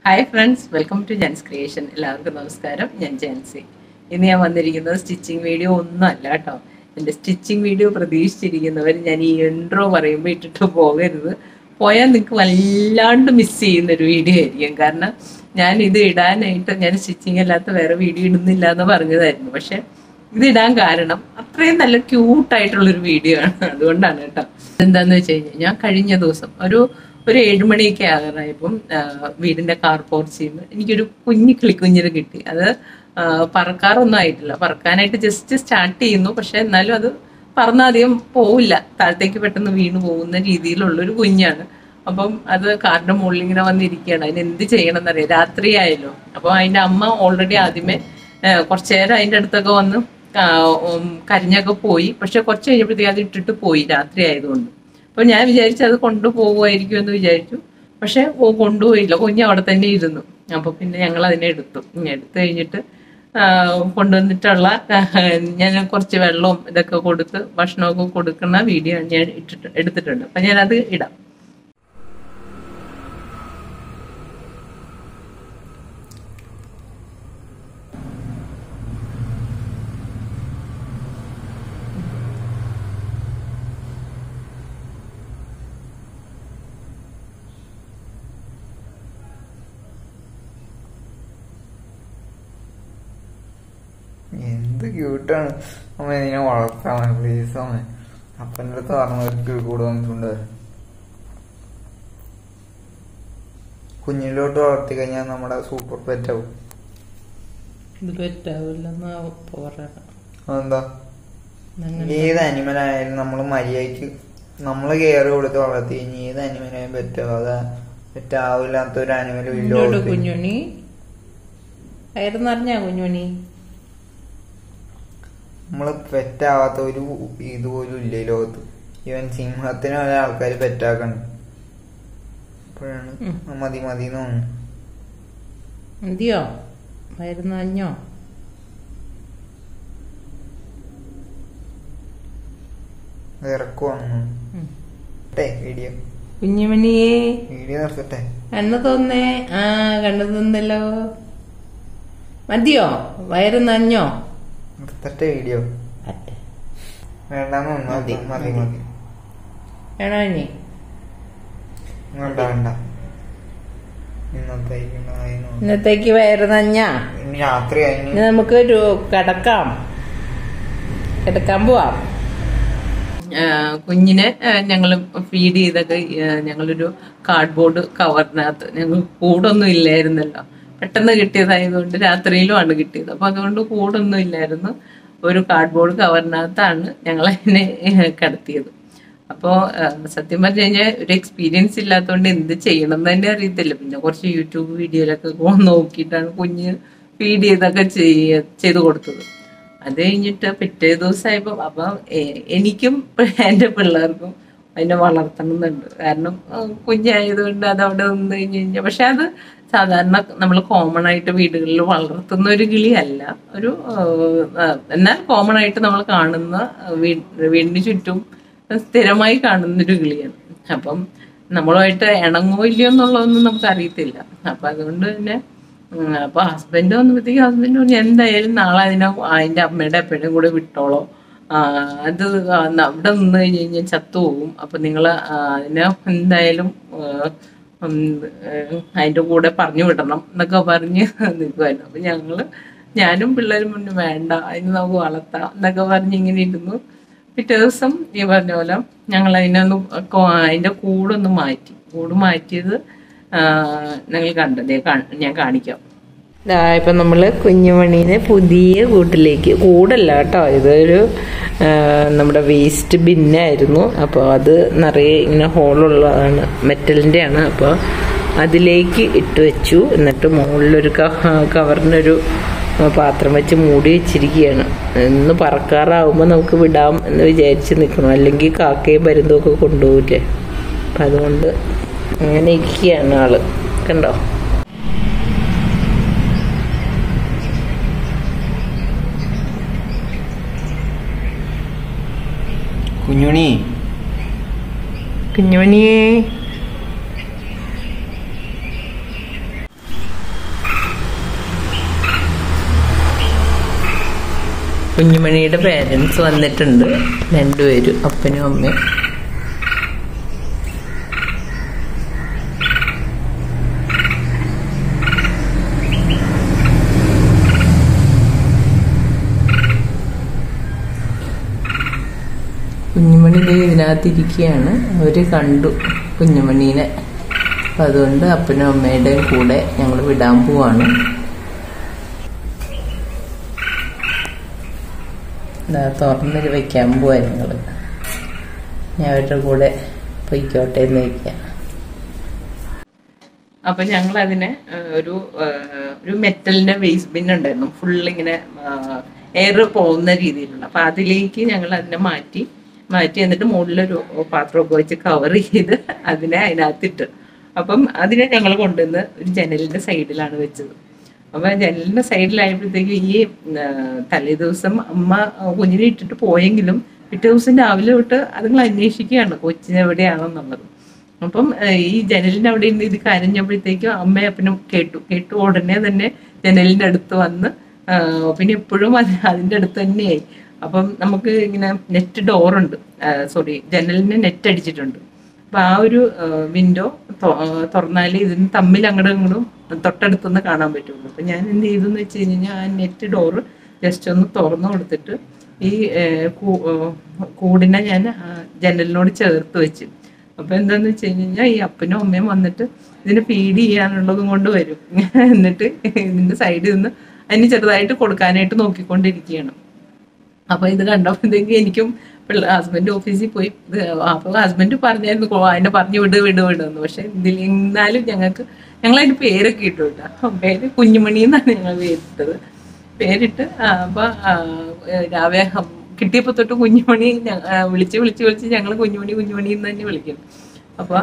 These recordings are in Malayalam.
Hi friends welcome to Jen's creation എല്ലാവർക്കും നമസ്കാരം ഞാൻ ജെൻസി ഇന്ന് ഞാൻ വന്നിരിക്കുന്നത് സ്റ്റിച്ചിങ് വീഡിയോ ഒന്നും അല്ല കേട്ടോ എൻ്റെ സ്റ്റിച്ചിങ് വീഡിയോ പ്രതീക്ഷിച്ചിരിക്കുന്നവർ ഞാൻ ഈ ഇൻട്രോ പറയുമ്പോൾ ഇട്ടിട്ട് പോകരുത് പോയാൽ നിങ്ങൾക്ക് വല്ലാണ്ട് മിസ് ചെയ്യുന്ന ഒരു വീഡിയോ ആയിരിക്കും കാരണം ഞാൻ ഇത് ഇടാനായിട്ട് ഞാൻ സ്റ്റിച്ചിങ് അല്ലാത്ത വേറെ വീഡിയോ ഇടുന്നില്ല എന്ന് പറഞ്ഞതായിരുന്നു പക്ഷെ ഇത് ഇടാൻ കാരണം അത്രയും നല്ല ക്യൂട്ടായിട്ടുള്ളൊരു വീഡിയോ ആണ് അതുകൊണ്ടാണ് കേട്ടോ എന്താന്ന് വെച്ച് കഴിഞ്ഞാൽ ഞാൻ കഴിഞ്ഞ ദിവസം ഒരു ഒരു ഏഴുമണിയൊക്കെ ആകാറായപ്പം ആ, വീടിന്റെ കാർ പോർച്ചിൽ നിന്ന് എനിക്കൊരു കുഞ്ഞു കിളിക്കുഞ്ഞിന് കിട്ടി അത് ആ, പറക്കാറൊന്നും ആയിട്ടില്ല പറക്കാനായിട്ട് ജസ്റ്റ് സ്റ്റാർട്ട് ചെയ്യുന്നു പക്ഷെ എന്നാലും അത് പറന്നധികം പോവില്ല താഴത്തേക്ക് പെട്ടെന്ന് വീണു പോകുന്ന രീതിയിലുള്ളൊരു കുഞ്ഞാണ് അപ്പം അത് കാറിന്റെ മുകളിൽ ഇങ്ങനെ വന്നിരിക്കുകയാണ് അതിന് എന്ത് ചെയ്യണം എന്നറിയാം രാത്രിയായല്ലോ അപ്പൊ അതിന്റെ അമ്മ ഓൾറെഡി ആദ്യമേ ആ, കുറച്ച് നേരം അതിന്റെ അടുത്തൊക്കെ വന്ന് ആ, ഉം, കരഞ്ഞൊക്കെ പോയി പക്ഷെ കുറച്ച് കഴിഞ്ഞപ്പോഴത്തേക്ക് അത് ഇട്ടിട്ട് പോയി രാത്രി ആയതുകൊണ്ട് അപ്പൊ ഞാൻ വിചാരിച്ചു അത് കൊണ്ടുപോകുമായിരിക്കും എന്ന് വിചാരിച്ചു പക്ഷെ ഓ കൊണ്ടുപോയില്ല കുഞ്ഞ് അവിടെ തന്നെ ഇരുന്നു അപ്പൊ പിന്നെ ഞങ്ങൾ അതിനെ എടുത്തു ഉം, എടുത്തു കഴിഞ്ഞിട്ട് ആ, കൊണ്ടുവന്നിട്ടുള്ള ആ, ഞാൻ കുറച്ച് വെള്ളവും ഇതൊക്കെ കൊടുത്ത് ഭക്ഷണമൊക്കെ കൊടുക്കുന്ന വീഡിയോ ഞാൻ ഇട്ടിട്ട് എടുത്തിട്ടുണ്ട് അപ്പൊ ഞാനത് ഇടാം എന്ത് ക്യൂട്ടാണ് അമ്മ ഇതിനെ വളർത്താമേ പ്ലീസ് അമ്മ അപ്പൻ്റെ അടുത്ത് പറഞ്ഞവർക്ക് കൂടെ വന്നിട്ടുണ്ട് കുഞ്ഞിലോട്ട് വളർത്തി കഴിഞ്ഞാൽ നമ്മുടെ സൂപ്പർ പെറ്റാവും ഇത് പറ്റാവില്ലെന്ന് പറയണം അതെന്താ ഏത് അനിമൽ ആയാലും നമ്മൾ മര്യാദക്ക് നമ്മൾ കെയർ കൊടുത്ത് വളർത്തി കഴിഞ്ഞാൽ ഏത് അനിമലായാലും പറ്റാവും അതാ പറ്റാവില്ലാത്ത ഒരു അനിമലും ഇല്ല കുഞ്ഞോട് ലോകത്ത്. കുഞ്ഞുണി വയറ് നിറഞ്ഞാ കുഞ്ഞുണി നമ്മള് പെറ്റാവാത്ത ഒരു ഇതുപോലും ഇല്ല ഈ ലോകത്ത് ഇവൻ സിംഹത്തിന് വരെ ആൾക്കാർ പെറ്റാക്കണം അപ്പോഴാണ് ഉം. ആ മതി മതി എന്ന് തോന്നുന്നു എന്തിയോ വയറ് നിറഞ്ഞോ അത് ഇറക്കുവാണെന്ന് ഉം. ട്ടെ വീഡിയോ കുഞ്ഞുമണിയേ വീഡിയോ നിർത്തട്ടെ കണ്ണു തോന്നേ ആ കണ്ണു തോന്നല്ലോ മതിയോ വയറ് നഞ്ഞോ നിർത്തട്ടെ വീഡിയോ അറ്റെ വേണ്ടാന്ന് തോന്നുന്നു മതി, മതി മതി. മതി വേണോ ഇനി വേണ്ട വേണ്ട ഇന്നത്തേക്ക് ഉണ്ടായിരുന്നു. ഇന്നത്തേക്ക് വയറ് നഞ്ഞാ ഇനി രാത്രി ഇനി കഴിഞ്ഞ് നമുക്ക് ഒരു കിടക്കാം കിടക്കാൻ പോവാം കുഞ്ഞിനെ ഞങ്ങൾ ഫീഡ് ചെയ്തൊക്കെ ആ, ഞങ്ങളൊരു കാർഡ്ബോർഡ് കവറിനകത്ത് ഞങ്ങൾ കൂടൊന്നും ഇല്ലായിരുന്നല്ലോ പെട്ടെന്ന് കിട്ടിയതായതുകൊണ്ട് രാത്രിയിലും ആണ് കിട്ടിയത് അപ്പൊ അതുകൊണ്ട് കൂടൊന്നും ഇല്ലായിരുന്നു ഒരു കാർഡ്ബോർഡ് കവറിനകത്താണ് ഞങ്ങൾ അതിനെ കിടത്തിയത് അപ്പോൾ സത്യം പറഞ്ഞു കഴിഞ്ഞാൽ ഒരു എക്സ്പീരിയൻസ് ഇല്ലാത്തതുകൊണ്ട് എന്ത് ചെയ്യണം എന്ന് തന്നെ അറിയത്തില്ല പിന്നെ കുറച്ച് യൂട്യൂബ് വീഡിയോയിലൊക്കെ നോക്കിയിട്ടാണ് കുഞ്ഞ് ഫീഡ് ചെയ്തൊക്കെ ചെയ്യ ചെയ്ത് കൊടുത്തത് അത് കഴിഞ്ഞിട്ട് പിറ്റേ ദിവസമായപ്പോൾ അപ്പം എ- എനിക്കും എൻ്റെ പിള്ളേർക്കും അതിനെ വളർത്തണം എന്നുണ്ട് കാരണം ആ, കുഞ്ഞായതുകൊണ്ട് അത് അവിടെ നിന്ന് കഴിഞ്ഞ് കഴിഞ്ഞാൽ പക്ഷെ അത് സാധാരണ നമ്മൾ കോമൺ ആയിട്ട് വീടുകളിൽ വളർത്തുന്ന ഒരു കിളിയല്ല ഒരു ആ, ആ, എന്നാൽ കോമൺ ആയിട്ട് നമ്മൾ കാണുന്ന വീ- വീടിന് ചുറ്റും സ്ഥിരമായി കാണുന്ന ഒരു കിളിയാണ് അപ്പം നമ്മളുമായിട്ട് ഇണങ്ങോ ഇല്ലയോ എന്നുള്ളതൊന്നും നമുക്ക് അറിയത്തില്ല അപ്പൊ അതുകൊണ്ട് തന്നെ ഉം, അപ്പൊ ഹസ്ബൻഡ് വന്നപ്പോഴത്തേക്ക് ഹസ്ബൻഡ് പറഞ്ഞു എന്തായാലും നാളെ അതിനെ അതിന്റെ അമ്മയുടെ അപ്പനും കൂടെ വിട്ടോളോ ആ, അത് ന- അവിടെ നിന്ന് കഴിഞ്ഞ് കഴിഞ്ഞാൽ ചത്തുപോകും അപ്പൊ നിങ്ങൾ അതിനെ എന്തായാലും ആ, ഉം, ഏഹ്, അതിന്റെ കൂടെ പറഞ്ഞു വിടണം എന്നൊക്കെ പറഞ്ഞ് നിൽക്കുമായിരുന്നു അപ്പൊ ഞങ്ങള് ഞാനും പിള്ളേരും പറഞ്ഞു വേണ്ട അതിന് നമുക്ക് വളർത്താം എന്നൊക്കെ പറഞ്ഞ് ഇങ്ങനെ ഇരുന്നു പിറ്റേ ദിവസം ഈ പറഞ്ഞ പോലെ ഞങ്ങൾ അതിനൊന്ന് കൊ- അതിന്റെ കൂടൊന്ന് മാറ്റി കൂട് മാറ്റിയത് ഞങ്ങൾ കണ്ടത് ഞാൻ കാണിക്കാം ഇപ്പൊ നമ്മള് കുഞ്ഞുമണീനെ പുതിയ കൂട്ടിലേക്ക് കൂടല്ല കേട്ടോ ഇതൊരു ആ, നമ്മുടെ വേസ്റ്റ് ബിന്നായിരുന്നു അപ്പോൾ അത് നിറയെ ഇങ്ങനെ ഹോളുള്ളതാണ് മെറ്റലിന്റെ ആണ് അപ്പോൾ അതിലേക്ക് ഇട്ട് വെച്ചു എന്നിട്ട് മുകളിലൊരു ക- കവറിനൊരു പാത്രം വെച്ച് മൂടി വെച്ചിരിക്കുകയാണ് ഇന്ന് പറക്കാറാവുമ്പോൾ നമുക്ക് വിടാം എന്ന് വിചാരിച്ച് നിൽക്കണം അല്ലെങ്കിൽ കാക്കയും പരുന്തും ഒക്കെ കൊണ്ടുപോകില്ലേ അപ്പം അതുകൊണ്ട് അങ്ങനെ ഇരിക്കുകയാണ് ആള് കണ്ടോ കുഞ്ഞുണി കുഞ്ഞുമണിയേ കുഞ്ഞുമണിയുടെ പേരൻസ് വന്നിട്ടുണ്ട് രണ്ടുപേരും അപ്പനും അമ്മയും കുഞ്ഞുമണി ദേ ഇതിനകത്തിരിക്കുകയാണ് അവര് കണ്ടു കുഞ്ഞുമണീനെ അപ്പൊ അതുകൊണ്ട് അപ്പനും അമ്മയുടെയും കൂടെ ഞങ്ങൾ വിടാൻ പോവാണ് ഇതാ തുറന്ന് വെക്കാൻ പോവാ ഞങ്ങള് ഞാൻ അവരുടെ കൂടെ പൊയ്ക്കോട്ടെ എന്ന് വെക്കാം അപ്പൊ ഞങ്ങൾ അതിനെ ഒരു ആ, ഒരു മെറ്റലിന്റെ വേസ്റ്റ് ബിൻ ഉണ്ടായിരുന്നു ഫുൾ ഇങ്ങനെ എയർ പോകുന്ന രീതിയിലുള്ള അപ്പൊ അതിലേക്ക് ഞങ്ങൾ അതിനെ മാറ്റി മാറ്റി എന്നിട്ട് മുകളിലൊരു പാത്രമൊക്കെ വെച്ച് കവർ ചെയ്ത് അതിനെ അതിനകത്തിട്ട് അപ്പം അതിനെ ഞങ്ങൾ കൊണ്ടുവന്ന് ഒരു ജനലിന്റെ സൈഡിലാണ് വെച്ചത് അപ്പൊ ജനലിന്റെ സൈഡിലായപ്പോഴത്തേക്കും ഈ ആ, തലേദിവസം അമ്മ കുഞ്ഞിനെ ഇട്ടിട്ട് പോയെങ്കിലും പിറ്റേ ദിവസം രാവിലെ തൊട്ട് അതുങ്ങൾ അന്വേഷിക്കുകയാണ് കൊച്ചിന് എവിടെയാണെന്നുള്ളത് അപ്പം ഏഹ്, ഈ ജനലിന്റെ അവിടെ ഇരുന്ന് ഇത് കരഞ്ഞപ്പോഴത്തേക്കും അമ്മയും അപ്പനും കേട്ടു കേട്ടു ഉടനെ തന്നെ ജനലിന്റെ അടുത്ത് വന്ന് ആഹ്, പിന്നെ എപ്പോഴും അത് അതിന്റെ അടുത്ത് തന്നെയായി അപ്പം നമുക്ക് ഇങ്ങനെ നെറ്റ് ഡോറുണ്ട് സോറി ജനലിന് നെറ്റ് അടിച്ചിട്ടുണ്ട് അപ്പൊ ആ ഒരു വിൻഡോ തുറന്നാലേ ഇതിന് തമ്മിൽ അങ്ങോട്ടും ഇങ്ങോട്ടും തൊട്ടടുത്തുനിന്ന് കാണാൻ പറ്റുള്ളൂ അപ്പൊ ഞാൻ എന്ത് ചെയ്തു എന്ന് വെച്ച് കഴിഞ്ഞാൽ ആ നെറ്റ് ഡോറ് ജസ്റ്റ് ഒന്ന് തുറന്നു കൊടുത്തിട്ട് ഈ ഏഹ്, കൂ- ഏഹ്, കൂടിനെ ഞാൻ ആ ജനലിനോട് ചേർത്ത് വെച്ച് അപ്പൊ എന്താന്ന് വെച്ച് കഴിഞ്ഞാൽ ഈ അപ്പനും അമ്മയും വന്നിട്ട് ഇതിന് ഫീഡ് ചെയ്യാനുള്ളതും കൊണ്ട് വരും എന്നിട്ട് ഇതിന്റെ സൈഡിൽ നിന്ന് അതിന് ചെറുതായിട്ട് കൊടുക്കാനായിട്ട് നോക്കിക്കൊണ്ടിരിക്കുകയാണ് അപ്പൊ ഇത് കണ്ടപ്പോഴത്തേക്ക് എനിക്കും ഹസ്ബൻഡ് ഓഫീസിൽ പോയി ഇത് അപ്പൊ ഹസ്ബൻഡ് പറഞ്ഞായിരുന്നു "കൊ- അതിനെ പറഞ്ഞു വിട് വിട് വിടുന്നു പക്ഷെ ഇതിൽ എന്നാലും ഞങ്ങൾക്ക് ഞങ്ങൾ അതിന്റെ പേരൊക്കെ ഇട്ടു കേട്ടോ പേര് കുഞ്ഞുമണി എന്നാണ് ഞങ്ങൾ പേരിട്ടത് പേരിട്ട് ആ, അപ്പൊ ആ, ഏ, രാവിലെ ഹം- കിട്ടിയപ്പോ തൊട്ട് കുഞ്ഞുമണി ഞ- ആ, വിളിച്ച് വിളിച്ച് വിളിച്ച് ഞങ്ങൾ കുഞ്ഞുമണി കുഞ്ഞുമണി എന്ന് തന്നെ വിളിക്കും അപ്പൊ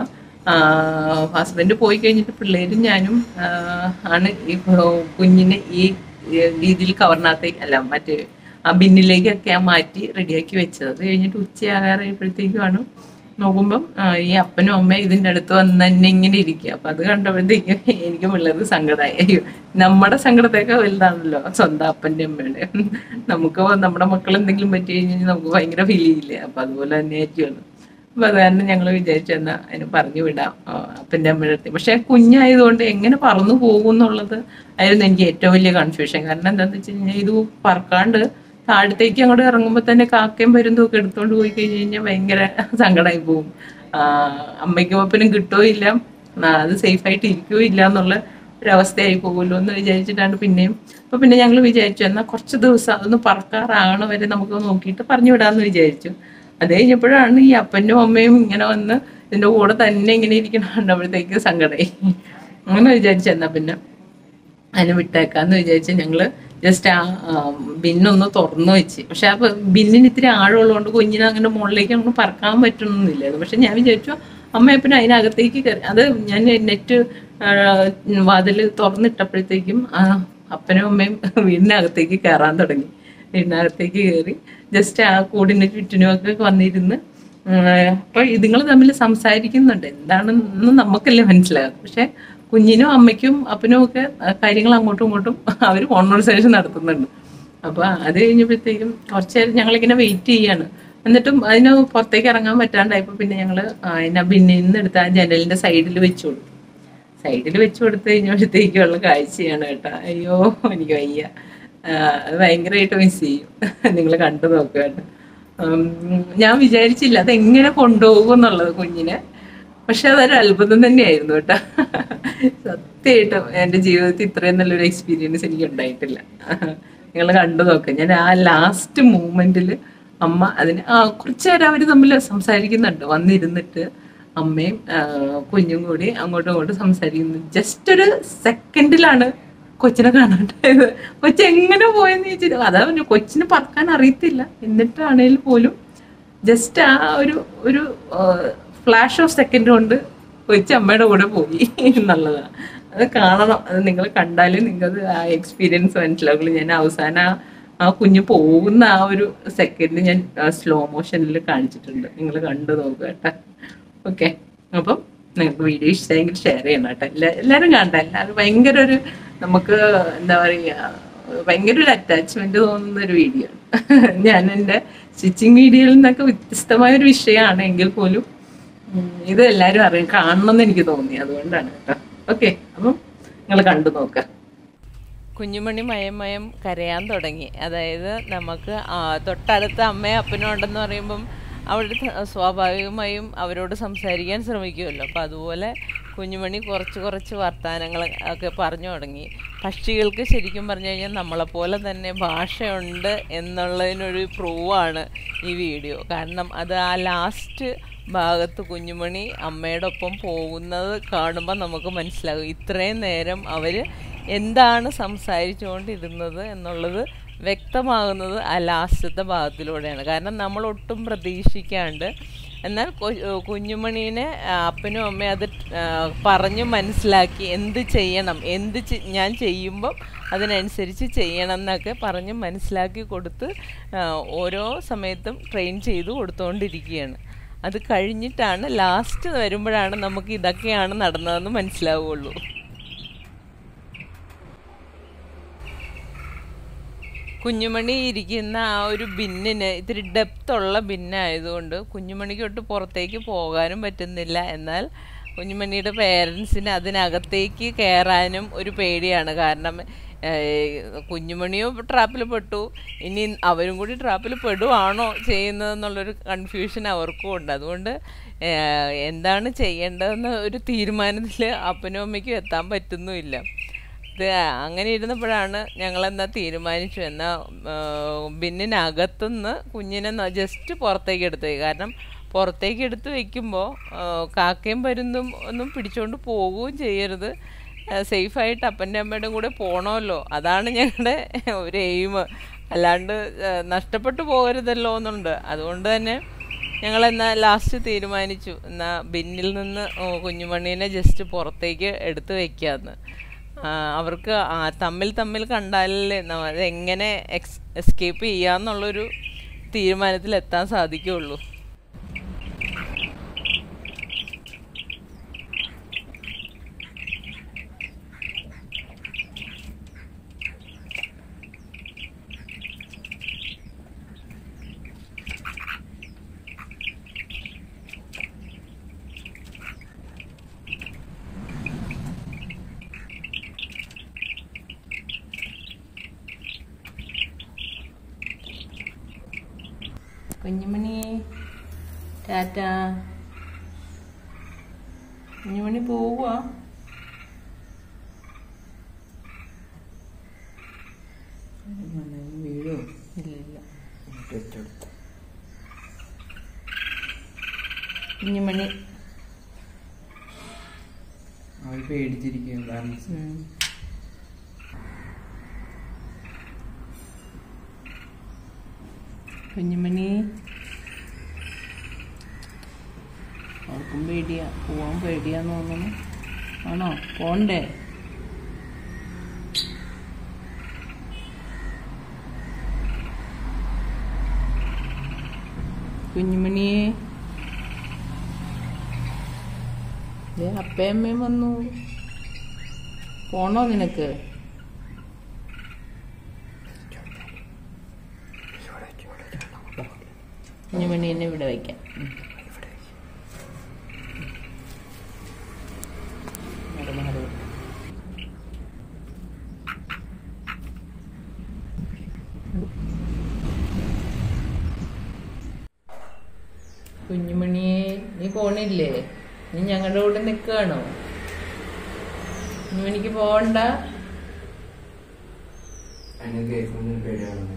ഹസ്ബൻഡ് പോയി കഴിഞ്ഞിട്ട് പിള്ളേരും ഞാനും ആ, ആണ് ഈ കു- കുഞ്ഞിനെ ഈ രീതിയിൽ കവറിനകത്തേക്ക് അല്ല മറ്റേ ആ ബിന്നിലേക്കൊക്കെ ആ മാറ്റി റെഡിയാക്കി വെച്ചത് അത് കഴിഞ്ഞിട്ട് ഉച്ചയാകാറായപ്പോഴത്തേക്കുമാണ് നോക്കുമ്പം ആ, ഈ അപ്പനും അമ്മയും ഇതിന്റെ അടുത്ത് വന്ന് തന്നെ ഇങ്ങനെ ഇരിക്കുക അപ്പൊ അത് കണ്ടപ്പോഴത്തേക്കും എനിക്ക് പിള്ളേർക്ക് സങ്കടമായി അയ്യോ നമ്മുടെ സങ്കടത്തേക്കാൾ വലുതാണല്ലോ സ്വന്തം അപ്പന്റെ അമ്മയുടെ നമുക്ക് നമ്മുടെ മക്കൾ എന്തെങ്കിലും പറ്റി കഴിഞ്ഞാൽ നമുക്ക് ഭയങ്കര ഫീൽ ചെയ്യില്ലേ അപ്പൊ അതുപോലെ തന്നെ ആയിരിക്കുമല്ലോ അപ്പൊ അത് കാരണം ഞങ്ങൾ വിചാരിച്ചു എന്നാ അതിന് പറഞ്ഞു വിടാം ആ, അപ്പന്റെ അമ്മയുടെ അടുത്ത് പക്ഷെ കുഞ്ഞായതുകൊണ്ട് എങ്ങനെ പറന്നു പോകും എന്നുള്ളത് ആയിരുന്നു എനിക്ക് ഏറ്റവും വലിയ കൺഫ്യൂഷൻ കാരണം എന്താന്ന് വെച്ച് കഴിഞ്ഞാൽ ഇത് പറക്കാണ്ട് താഴത്തേക്ക് അങ്ങോട്ട് ഇറങ്ങുമ്പോൾ തന്നെ കാക്കയും പരുന്തും ഒക്കെ എടുത്തോണ്ട് പോയി കഴിഞ്ഞ് കഴിഞ്ഞാൽ ഭയങ്കര സങ്കടമായി പോകും ആ, അമ്മയ്ക്കും അപ്പനും കിട്ടുകയോ ഇല്ല ആ, അത് സേഫ് ആയിട്ട് ഇരിക്കുകയോ ഇല്ല എന്നുള്ള ഒരവസ്ഥയായി പോകുമല്ലോ എന്ന് വിചാരിച്ചിട്ടാണ് പിന്നെയും അപ്പൊ പിന്നെ ഞങ്ങൾ വിചാരിച്ചു എന്നാൽ കുറച്ച് ദിവസം അതൊന്ന് പറക്കാറാണ് വരെ നമുക്ക് നോക്കിയിട്ട് പറഞ്ഞു വിടാന്ന് വിചാരിച്ചു അത് കഴിഞ്ഞപ്പോഴാണ് ഈ അപ്പനും അമ്മയും ഇങ്ങനെ വന്ന് ഇതിന്റെ കൂടെ തന്നെ ഇങ്ങനെ ഇരിക്കണ കണ്ടപ്പോഴത്തേക്ക് സങ്കടമായി അങ്ങനെ വിചാരിച്ചു എന്നാ പിന്നെ അതിന് വിട്ടേക്കാന്ന് വിചാരിച്ച് ഞങ്ങള് ജസ്റ്റ് ആ ബിന്നൊന്ന് തുറന്നു വെച്ച് പക്ഷെ ആ ബിന്നിന് ഇത്തിരി ആഴമുള്ളതുകൊണ്ട് കുഞ്ഞിനെ അങ്ങനെ മുകളിലേക്ക് അങ്ങ് പറക്കാൻ പറ്റുന്നില്ലായിരുന്നു പക്ഷെ ഞാൻ വിചാരിച്ചു അമ്മയപ്പനും അതിനകത്തേക്ക് കയറി അത് ഞാൻ നെറ്റ് വാതില് തുറന്നിട്ടപ്പോഴത്തേക്കും ആ അപ്പനും അമ്മയും വീടിനകത്തേക്ക് കയറാൻ തുടങ്ങി വീടിനകത്തേക്ക് കയറി ജസ്റ്റ് ആ കൂടിന് ചുറ്റിനും ഒക്കെ വന്നിരുന്ന് ഉം, അപ്പൊ ഇതുങ്ങൾ തമ്മിൽ സംസാരിക്കുന്നുണ്ട് എന്താണെന്ന് നമുക്കല്ലേ മനസ്സിലാകും പക്ഷെ കുഞ്ഞിനും അമ്മയ്ക്കും അപ്പനും ഒക്കെ കാര്യങ്ങൾ അങ്ങോട്ടും ഇങ്ങോട്ടും അവർ കോൺവെർസേഷൻ നടത്തുന്നുണ്ട് അപ്പൊ അത് കഴിഞ്ഞപ്പോഴത്തേക്കും കുറച്ച് നേരം ഞങ്ങളിങ്ങനെ വെയിറ്റ് ചെയ്യാണ് എന്നിട്ടും അതിന് പുറത്തേക്ക് ഇറങ്ങാൻ പറ്റാണ്ടായപ്പോ പിന്നെ ഞങ്ങള് അതിനെ ബിന്നിൽ നിന്ന് എടുത്ത് ആ ജനലിന്റെ സൈഡിൽ വെച്ചു കൊടുത്തു സൈഡിൽ വെച്ച് കൊടുത്തു കഴിഞ്ഞപ്പോഴത്തേക്കുള്ള കാഴ്ചയാണ് കേട്ടോ അയ്യോ എനിക്ക് വയ്യ ആ, അത് ഭയങ്കരമായിട്ട് മിസ് ചെയ്യും നിങ്ങൾ കണ്ടു നോക്കുക കേട്ടോ ഉം, ഞാൻ വിചാരിച്ചില്ല അത് എങ്ങനെ കൊണ്ടുപോകും എന്നുള്ളത് കുഞ്ഞിനെ പക്ഷെ അതൊരു അത്ഭുതം തന്നെയായിരുന്നു കേട്ടോ സത്യമായിട്ടും എൻ്റെ ജീവിതത്തിൽ ഇത്രയും നല്ലൊരു എക്സ്പീരിയൻസ് എനിക്ക് ഉണ്ടായിട്ടില്ല നിങ്ങൾ കണ്ടു നോക്കുക ഞാൻ ആ ലാസ്റ്റ് മൂമെന്റിൽ അമ്മ അതിന് ആ കുറച്ചു നേരം അവർ തമ്മിൽ സംസാരിക്കുന്നുണ്ട് വന്നിരുന്നിട്ട് അമ്മയും ആ, കുഞ്ഞും കൂടി അങ്ങോട്ടും ഇങ്ങോട്ടും സംസാരിക്കുന്നു ജസ്റ്റ് ഒരു സെക്കൻഡിലാണ് കൊച്ചിനെ കാണാണ്ടായത് കൊച്ചു എങ്ങനെ പോയെന്ന് ചോദിച്ചിട്ട് അതാ പറഞ്ഞു കൊച്ചിന് പറക്കാൻ അറിയത്തില്ല എന്നിട്ടാണേൽ പോലും ജസ്റ്റ് ആ ഒരു ഒരു ഫ്ലാഷ് ഓഫ് സെക്കൻഡ് കൊണ്ട് കൊച്ചു അമ്മയുടെ കൂടെ പോയി എന്നുള്ളതാണ് അത് കാണണം അത് നിങ്ങൾ കണ്ടാൽ നിങ്ങൾക്ക് ആ എക്സ്പീരിയൻസ് മനസ്സിലാവുള്ളൂ ഞാൻ അവസാനം ആ- ആ കുഞ്ഞ് പോകുന്ന ആ ഒരു സെക്കൻഡ് ഞാൻ സ്ലോ മോഷനിൽ കാണിച്ചിട്ടുണ്ട് നിങ്ങൾ കണ്ടു നോക്കുക കേട്ടോ ഓക്കെ അപ്പം നിങ്ങൾക്ക് വീഡിയോ ഇഷ്ടമെങ്കിൽ ഷെയർ ചെയ്യണം കേട്ടോ എല്ലാ എല്ലാവരും കാണണ്ട എല്ലാവരും ഭയങ്കര ഒരു നമുക്ക് എന്താ പറയുക ഭയങ്കര ഒരു അറ്റാച്ച്മെന്റ് തോന്നുന്ന ഒരു വീഡിയോ ആണ് ഞാൻ എൻ്റെ സ്റ്റിച്ചിങ് വീഡിയോയിൽ നിന്നൊക്കെ വ്യത്യസ്തമായ ഒരു വിഷയമാണ് എങ്കിൽ പോലും ഉം, ഇത് എല്ലാവരും അറിയാം കാണണം എന്ന് എനിക്ക് തോന്നി അതുകൊണ്ടാണ് കേട്ടോ ഓക്കെ അപ്പം നിങ്ങൾ കണ്ടു നോക്കാം കുഞ്ഞുമണി മയം മയം കരയാൻ തുടങ്ങി അതായത് നമുക്ക് ആ, തൊട്ടടുത്ത അമ്മയും അപ്പനും ഉണ്ടെന്ന് പറയുമ്പം അവിടെ ത- സ്വാഭാവികമായും അവരോട് സംസാരിക്കാൻ ശ്രമിക്കുമല്ലോ അപ്പം അതുപോലെ കുഞ്ഞുമണി കുറച്ച് കുറച്ച് വർത്തമാനങ്ങൾ ഒക്കെ പറഞ്ഞു തുടങ്ങി പക്ഷികൾക്ക് ശരിക്കും പറഞ്ഞു കഴിഞ്ഞാൽ നമ്മളെപ്പോലെ തന്നെ ഭാഷയുണ്ട് എന്നുള്ളതിനൊരു പ്രൂവാണ് ഈ വീഡിയോ കാരണം അത് ആ ലാസ്റ്റ് ഭാഗത്ത് കുഞ്ഞുമണി അമ്മയുടെ ഒപ്പം പോകുന്നത് കാണുമ്പോൾ നമുക്ക് മനസ്സിലാകും ഇത്രയും നേരം അവർ എന്താണ് സംസാരിച്ചുകൊണ്ടിരുന്നത് എന്നുള്ളത് വ്യക്തമാകുന്നത് ആ ലാസ്റ്റത്തെ ഭാഗത്തിലൂടെയാണ് കാരണം നമ്മൾ ഒട്ടും പ്രതീക്ഷിക്കാണ്ട് എന്നാൽ കൊ- കുഞ്ഞുമണീനെ ആ, അപ്പനും അമ്മയും അത് ആ, പറഞ്ഞ് മനസ്സിലാക്കി എന്ത് ചെയ്യണം എന്ത് ചെ- ഞാൻ ചെയ്യുമ്പം അതിനനുസരിച്ച് ചെയ്യണം എന്നൊക്കെ പറഞ്ഞ് മനസ്സിലാക്കി കൊടുത്ത് ആ, ഓരോ സമയത്തും ട്രെയിൻ ചെയ്ത് കൊടുത്തുകൊണ്ടിരിക്കുകയാണ് അത് കഴിഞ്ഞിട്ടാണ് ലാസ്റ്റ് വരുമ്പോഴാണ് നമുക്ക് ഇതൊക്കെയാണ് നടന്നതെന്ന് മനസ്സിലാവുള്ളൂ കുഞ്ഞുമണി ഇരിക്കുന്ന ആ ഒരു ബിന്നിന് ഇത്തിരി ഡെപ്ത് ഉള്ള ബിന്നായതുകൊണ്ട് കുഞ്ഞുമണിക്ക് തൊട്ട് പുറത്തേക്ക് പോകാനും പറ്റുന്നില്ല എന്നാൽ കുഞ്ഞുമണിയുടെ പേരൻസിന് അതിനകത്തേക്ക് കയറാനും ഒരു പേടിയാണ് കാരണം ഏഹ്, കുഞ്ഞുമണിയും ട്രാപ്പിൽ പെട്ടു ഇനി അവരും കൂടി ട്രാപ്പിൽ പെടുവാണോ ചെയ്യുന്നതെന്നുള്ളൊരു കൺഫ്യൂഷൻ അവർക്കും ഉണ്ട് അതുകൊണ്ട് ഏഹ്, എന്താണ് ചെയ്യേണ്ടതെന്ന് ഒരു തീരുമാനത്തിൽ അപ്പനും അമ്മയ്ക്കും എത്താൻ പറ്റുന്നുമില്ല ഇത് അങ്ങനെ ഇരുന്നപ്പോഴാണ് ഞങ്ങളെന്നാ തീരുമാനിച്ചു എന്നാൽ ബിന്നിനകത്തുനിന്ന് കുഞ്ഞിനെ ജസ്റ്റ് പുറത്തേക്ക് എടുത്തു പോയി കാരണം പുറത്തേക്ക് എടുത്ത് വെക്കുമ്പോൾ കാക്കയും പരുന്തും ഒന്നും പിടിച്ചോണ്ട് പോവുകയും ചെയ്യരുത് സേഫായിട്ട് അപ്പൻ്റെ അമ്മയുടെ കൂടെ പോകണമല്ലോ അതാണ് ഞങ്ങളുടെ ഒരു എയിം അല്ലാണ്ട് ആ, നഷ്ടപ്പെട്ടു പോകരുതല്ലോ എന്നുണ്ട് അതുകൊണ്ട് തന്നെ ഞങ്ങൾ എന്നാൽ ലാസ്റ്റ് തീരുമാനിച്ചു എന്നാൽ ബിന്നിൽ നിന്ന് ഓ, കുഞ്ഞുമണീനെ ജസ്റ്റ് പുറത്തേക്ക് എടുത്ത് വെക്കാമെന്ന് ആ, അവർക്ക് ആ, തമ്മിൽ തമ്മിൽ കണ്ടാലല്ലേ ന- അത് എങ്ങനെ എക്സ് എസ്കേപ്പ് ചെയ്യാന്നുള്ളൊരു തീരുമാനത്തിൽ എത്താൻ സാധിക്കുള്ളൂ കുഞ്ഞുമണി ടാറ്റ കുഞ്ഞുമണി പോവുക വീഴോ ഇല്ലില്ല വെച്ചെടുത്തു കുഞ്ഞുമണി അവർ പേടിച്ചിരിക്കും ബാലൻസ് ഉം. കുഞ്ഞുമണി അവർക്കും പേടിയാ പോവാൻ പേടിയാന്ന് തോന്നുന്നു ആണോ പോണ്ടേ കുഞ്ഞുമണിയെ ദേ അപ്പയമ്മയും വന്നു പോണോ നിനക്ക് കുഞ്ഞുമണി എന്നെ ഇവിടെ വയ്ക്കാം ഉം. നടന്ന് നടന്ന്. കുഞ്ഞുമണിയെ നീ പോണില്ലേ നീ ഞങ്ങളുടെ കൂടെ നിൽക്കുകയാണോ കുഞ്ഞുമണിക്ക് പോകണ്ട അതിന് കേൾക്കുന്ന പേടിയാണ്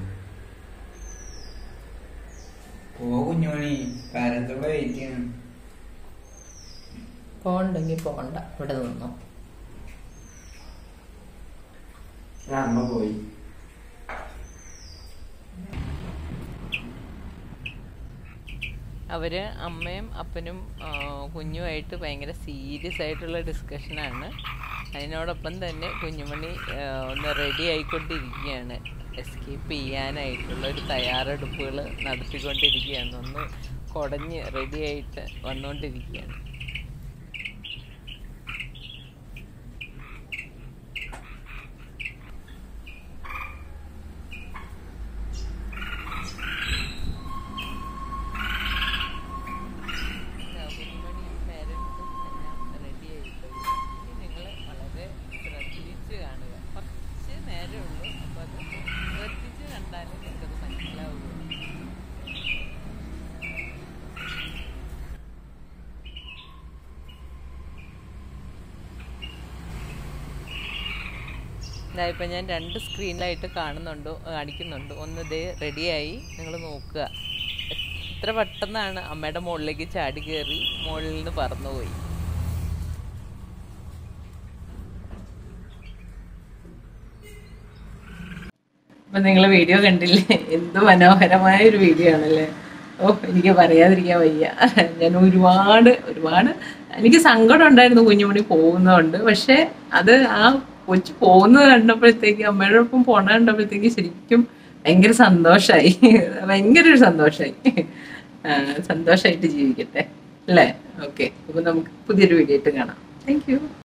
പോ കുഞ്ഞുമണി പാരത്തോടെ വെയിറ്റ് ചെയ്യണം പോകണ്ടെങ്കിൽ പോകണ്ട ഇവിടെ നിന്നോ ആ, അമ്മ പോയി അവര് അമ്മയും അപ്പനും ആ, കുഞ്ഞുമായിട്ട് ഭയങ്കര സീരിയസ് ആയിട്ടുള്ള ഡിസ്കഷനാണ് അതിനോടൊപ്പം തന്നെ കുഞ്ഞുമണി ആ, ഒന്ന് റെഡി ആയിക്കൊണ്ടിരിക്കുകയാണ് എസ്കേപ്പ് ചെയ്യാനായിട്ടുള്ള ഒരു തയ്യാറെടുപ്പുകൾ നടത്തിക്കൊണ്ടിരിക്കുകയാണ് ഒന്ന് കുടഞ്ഞ് റെഡി ആയിട്ട് വന്നുകൊണ്ടിരിക്കുകയാണ് ഇതാ ഇപ്പം ഞാൻ രണ്ട് സ്ക്രീനിലായിട്ട് കാണുന്നുണ്ട് കാണിക്കുന്നുണ്ട് ഒന്ന് ഇതേ റെഡിയായി നിങ്ങൾ നോക്കുക എത്ര പെട്ടെന്നാണ് അമ്മയുടെ മുകളിലേക്ക് ചാടി കയറി മുകളിൽ നിന്ന് പറന്നുപോയി അപ്പം നിങ്ങൾ വീഡിയോ കണ്ടില്ലേ എന്ത് മനോഹരമായ ഒരു വീഡിയോ ആണല്ലേ ഓ എനിക്ക് പറയാതിരിക്കാൻ വയ്യ ഞാൻ ഒരുപാട് ഒരുപാട് എനിക്ക് സങ്കടം ഉണ്ടായിരുന്നു കുഞ്ഞുമണി പോകുന്നതുകൊണ്ട് പക്ഷെ അത് ആ കൊച്ചു പോകുന്നത് കണ്ടപ്പോഴത്തേക്ക് അമ്മയുടെ ഒപ്പം പോണ കണ്ടപ്പോഴത്തേക്ക് ശരിക്കും ഭയങ്കര സന്തോഷമായി ഭയങ്കര ഒരു സന്തോഷമായി സന്തോഷമായിട്ട് ജീവിക്കട്ടെ അല്ലേ ഓക്കെ അപ്പം നമുക്ക് പുതിയൊരു വീഡിയോ ആയിട്ട് കാണാം താങ്ക് യു